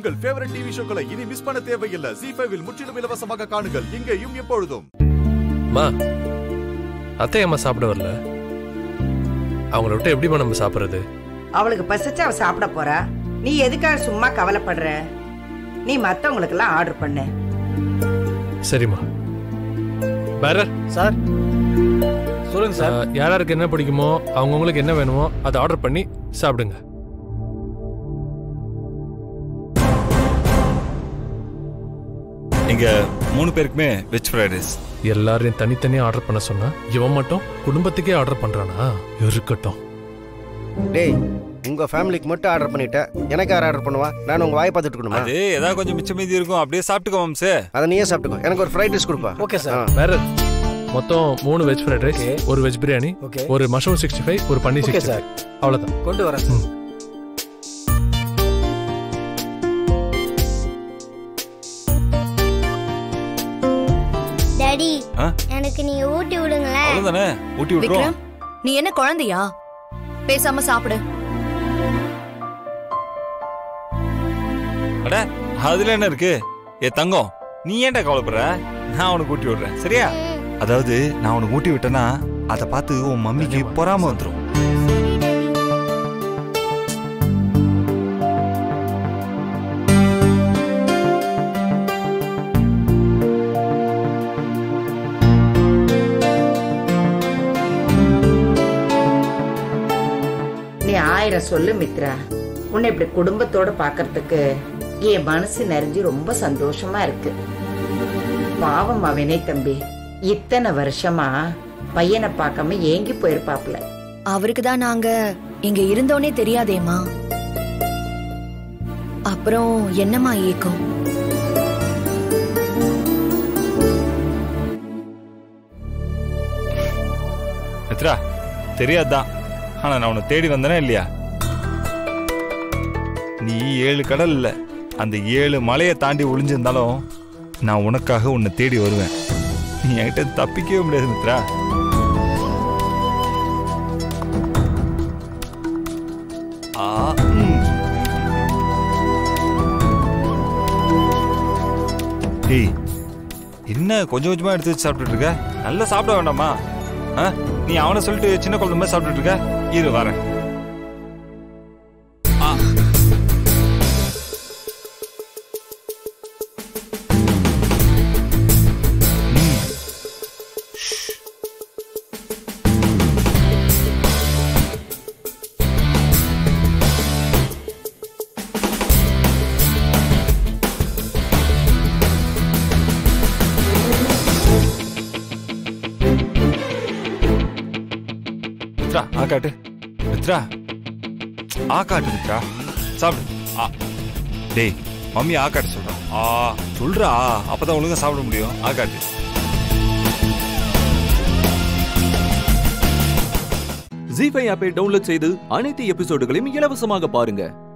உங்கள் favourite TV ஷோக்களை இனி miss பண்ண தேவையில்லை ஜி ஃபைவில் முற்றிலும் இலவசமாக காணுங்கள் இங்கேயும் எப்பொழுதும் மா அத்தை அம்மா சாப்பிட வரல அவங்கள விட்டு எப்படிம்மா நம்ம சாப்பிட்றது அவளுக்கு பசிச்சு அவ சாப்பிட போறா நீ எதுக்காக சும்மா கவலைப்படுற நீ மத்தவங்களுக்கெல்லாம் ஆர்டர் பண்ணு சரிம்மா பேரர் சார் சொல்லுங்க சார் யார் யாருக்கு என்ன பிடிக்குமோ அவங்கவுங்களுக்கு என்ன வேணுமோ அதை ஆர்டர் பண்ணி சாப்பிடுங்க இங்க மூணு பேருக்குமே வெஜ் ஃப்ரைட் ரைஸ் எல்லாரையும் தனித்தனியா ஆர்டர் பண்ண சொன்னா இவன் மட்டும் குடும்பத்துக்கே ஆர்டர் பண்றானா இருக்கட்டும் டேய் உங்க ஃபேமிலிக்கு மட்டும் ஆர்டர் பண்ணிட்டேன் எனக்கு யார் ஆர்டர் பண்ணுவா நான் உங்க வாயை பார்த்துட்டு இருக்கணுமா அது ஏதாவது கொஞ்சம் மிச்சம் மீதி இருக்கும் அப்படியே சாப்பிட்டுக்கோ மாம்சே அதை நீயே சாப்பிட்டுக்கோ எனக்கு ஒரு ஃப்ரைட் ரைஸ் கொடுப்பா ஓகே சார் ஆ. வேற மொத்தம் மூணு வெஜ் ஃப்ரைட் ரைஸ் Okay. ஒரு வெஜ் பிரியாணி ஓகே ஒரு மஷ்ரூம் சிக்ஸ்டி ஃபைவ் ஒரு பன்னீர் ஓகே சிக்ஸ்டி சார் அவ்வளவுதான் கொண்டு வரேன் சார் டாடி ஆ? எனக்கு நீங்க ஊட்டி விடுங்களேன் அவ்வளவுதானே ஊட்டி விட்டுரும் விக்ரம் நீ என்ன குழந்தையா பேசாம சாப்பிடு அட அதுல என்ன இருக்கு ஏ தங்கம் நீ ஏன்டா கவலைப்படுற நான் உனக்கு ஊட்டி விடுறேன் சரியா அதாவது நான் உனக்கு ஊட்டி விட்டேன்னா அதை பார்த்து உன் மம்மிக்கு பொறாம வந்துடும் நீ ஆயிரம் சொல்லு மித்ரா உன்னை இப்படி குடும்பத்தோட பாக்குறதுக்கு என் மனசு நிறைஞ்சு ரொம்ப சந்தோஷமா இருக்கு பாவம் அவனே தம்பி இத்தனை வருஷமா பையனை பார்க்காம ஏங்கி போயிருப்பாப்ல அவருக்கு தான் நாங்க இங்க இருந்தோனே தெரியாதேம்மா அப்புறம் என்னம்மா ஏக்கம் மித்ரா தெரியாதுதான் ஆனா நான் உன்னை தேடி வந்தேனா இல்லையா நீ ஏழு கடல் இல்ல அந்த ஏழு மலையை தாண்டி ஒளிஞ்சிருந்தாலும் நான் உனக்காக உன்னை தேடி வருவேன் நீ என்கிட்ட தப்பிக்கவே முடியாது மித்ரா ஆ ம். ஏய் என்ன கொஞ்சம் கொஞ்சமா எடுத்து வச்சு சாப்பிட்டுட்டு இருக்க நல்லா சாப்பிட வேண்டாமா ஆ? நீ அவனை சொல்லிட்டு சின்ன குழந்தை மாதிரி சாப்பிட்டுட்டு இருக்க இரு வரேன் ஆ. ம். மித்ரா ஆ காட்டு மித்ரா ஆ காட்டு மித்ரா சாப்பிடு ஆ டேய் மம்மி ஆ காட்டு சொல்றா ஆ சொல்றா அப்பதான் ஒழுங்கா சாப்பிட முடியும் ஆ காட்டு ஜி ஃபைவ் ஆப்பை டவுன்லோட் செய்து அனைத்து எபிசோடுகளையும் இலவசமாக பாருங்க